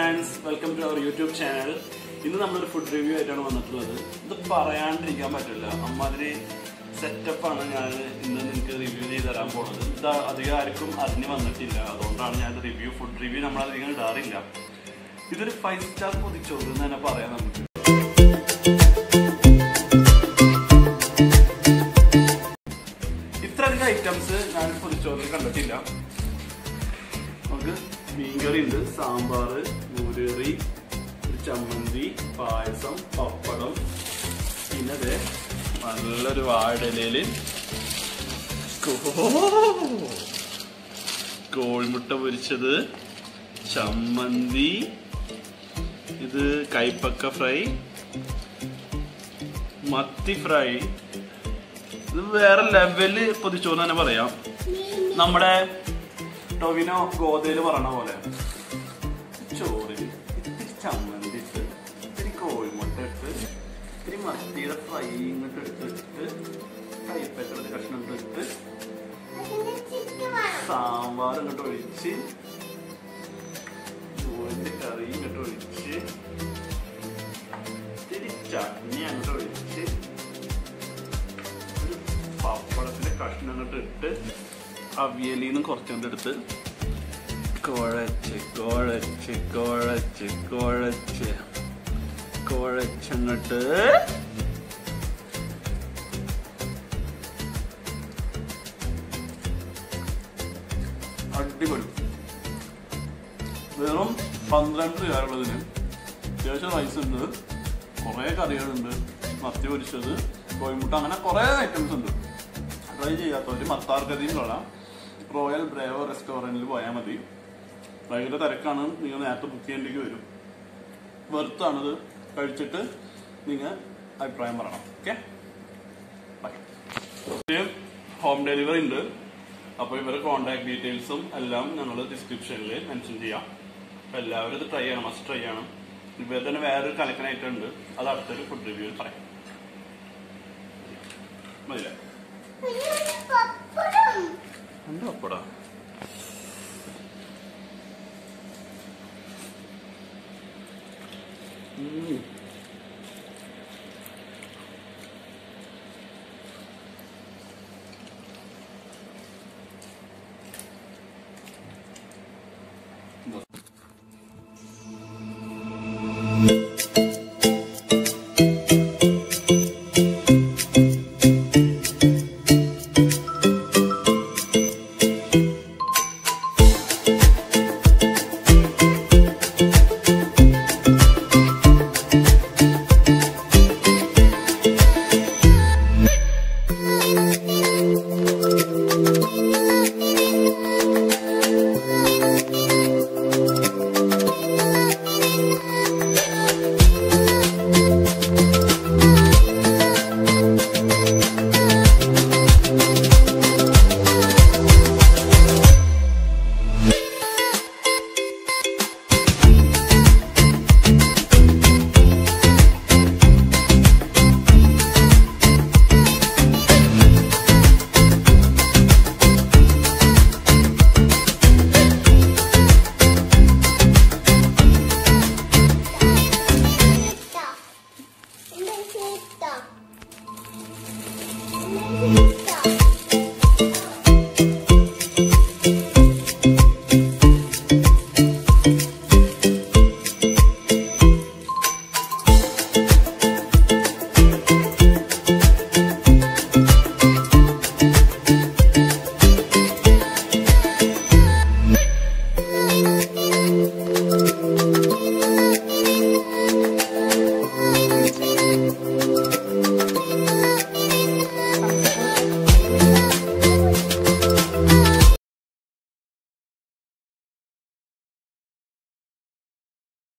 friends welcome to our YouTube channel ഇന്ന് നമ്മളൊരു food review ആയിട്ടാണ് വന്നിട്ടുള്ളത് ഇത് പറയാണ്ടിരിക്കാൻ പറ്റില്ല അമ്മാതിരി സെറ്റപ്പാണ് ഞാൻ ഇന്ന് നിങ്ങൾക്ക് റിവ്യൂ ചെയ്ത് തരാൻ പോകുന്നത് ഇത് അധികം ആർക്കും അറിഞ്ഞു വന്നിട്ടില്ല അതുകൊണ്ടാണ് ഞാൻ റിവ്യൂ ഫുഡ് റിവ്യൂ നമ്മൾ അധികം ഇടാറില്ല ഇതൊരു ഫൈവ് സ്റ്റാർ പൊതിച്ചോറ് എന്ന് തന്നെ പറയാം നമുക്ക് ഇത്രയധികം ഐറ്റംസ് ഞാൻ പൊതിച്ചോറിൽ കണ്ടിട്ടില്ല നമുക്ക് മീൻകറി ഉണ്ട് സാമ്പാർ നൂരേറി ഒരു ചമ്മന്തി പായസം പപ്പടം പിന്നെ ദേ നല്ലൊരു വാഴയിലയില് കോഴിമുട്ട പൊരിച്ചത് ചമ്മന്തി ഇത് കൈപ്പക്ക ഫ്രൈ മത്തി ഫ്രൈ ഇത് വേറെ ലെവല് പൊതിച്ചോന്ന് തന്നെ പറയാം നമ്മുടെ ടൊവിനോ ഗോതയില് പറയണ പോലെ ചോറിന് ഇത്തിരി ചമ്മന്തി ഇട്ട് ഇത്തിരി കോഴിമുട്ട ഇട്ട് ഇത്തിരി മത്തിയുടെ ഫ്രൈ ഇങ്ങോട്ട് എടുത്തിട്ട് കൈപ്പറ്റയുടെ കഷ്ണം ഇട്ട് സാമ്പാർ ഇങ്ങോട്ട് ഒഴിച്ച് ചോറിന്റെ കറി ഇങ്ങോട്ട് ഒഴിച്ച് ഇത്തിരി ചട്നി അങ്ങോട്ട് ഒഴിച്ച് ഒരു പപ്പടത്തിന്റെ കഷ്ണം അങ്ങോട്ട് ഇട്ട് അവിയലിൽ നിന്ന് കുറച്ചുകൊണ്ട് എടുത്ത് കുഴച്ച് കുഴച്ച് കുഴച്ച് കുഴച്ച് കുഴച്ചങ്ങോട്ട് അടിപൊളി വെറും പന്ത്രണ്ട് രൂപയുള്ളതിന് അത്യാവശ്യം റൈസ് ഉണ്ട് കുറേ കറികളുണ്ട് മത്തി പൊരിച്ചത് കോഴിമുട്ട അങ്ങനെ കുറേ ഐറ്റംസ് ഉണ്ട് ട്രൈ ചെയ്യാത്തവർ മത്താർക്കതിയിലുള്ള റോയൽ ബ്രേവോ റെസ്റ്റോറൻറ്റിൽ പോയാൽ മതി ഭയങ്കര തിരക്കാണ് നിങ്ങൾ നേരത്തെ ബുക്ക് ചെയ്യേണ്ടിക്ക് വരും വെറുത്താണിത് കഴിച്ചിട്ട് നിങ്ങൾ അഭിപ്രായം പറയണം ഓക്കെ ബൈ ഹോം ഡെലിവറി ഉണ്ട് അപ്പോൾ ഇവരുടെ കോൺടാക്ട് ഡീറ്റെയിൽസും എല്ലാം ഞങ്ങൾ ഡിസ്ക്രിപ്ഷനിൽ മെൻഷൻ ചെയ്യാം അപ്പോൾ എല്ലാവരും ഇത് ട്രൈ ചെയ്യണം മസ്റ്റ് ട്രൈ ചെയ്യണം ഇവർ തന്നെ വേറൊരു കലക്കനായിട്ടുണ്ട് അത് അടുത്തൊരു ഫുഡ് റിവ്യൂവിൽ പറയാം മതില്ലേ എന്താ പപ്പടാ ഉം